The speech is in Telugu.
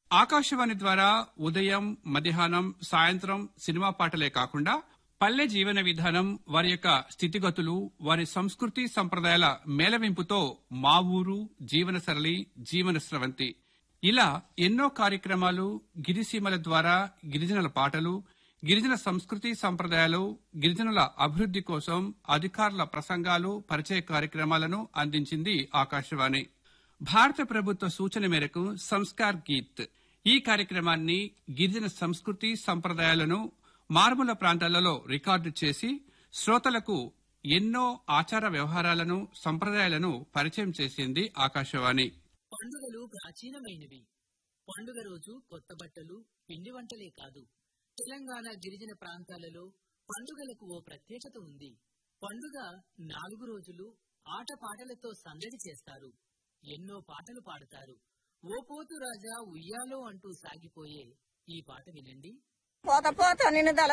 ఆకాశవాణి ద్వారా ఉదయం మధ్యాహ్నం సాయంత్రం సినిమా పాటలే కాకుండా పల్లె జీవన విధానం వారి యొక్క స్థితిగతులు వారి సంస్కృతి సంప్రదాయాల మేళవింపుతో మా ఊరు జీవన సరళి జీవన స్రవంతి ఇలా ఎన్నో కార్యక్రమాలు గిరిసీమల ద్వారా గిరిజనుల పాటలు గిరిజన సంస్కృతి సంప్రదాయాలు గిరిజనుల అభివృద్ధి కోసం అధికారుల ప్రసంగాలు పరిచయ కార్యక్రమాలను అందించింది ఆకాశవాణి భారత ప్రభుత్వ సూచన మేరకు సంస్కార్ గీత్ ఈ కార్యక్రమాన్ని గిరిజన సంస్కృతి సంప్రదాయాలను మారుమూల ప్రాంతాలలో రికార్డు చేసి శ్రోతలకు ఎన్నో ఆచార వ్యవహారాలను సంప్రదాయాలను పరిచయం చేసింది ఆకాశవాణి పండుగలు ప్రాచీనమైనవి పండుగ రోజు కొత్త బట్టలు పిండి వంటలే కాదు తెలంగాణ గిరిజన ప్రాంతాలలో పండుగలకు ఓ ప్రత్యేకత ఉంది పండుగ నాలుగు రోజులు ఆటపాటలతో సందడి చేస్తారు ఎన్నో పాటలు పాడతారు ఓ పోతు రాజా ఉయ్యాలో అంటూ సాగిపోయే ఈ పాట వినండి పోత పోత నిన్ను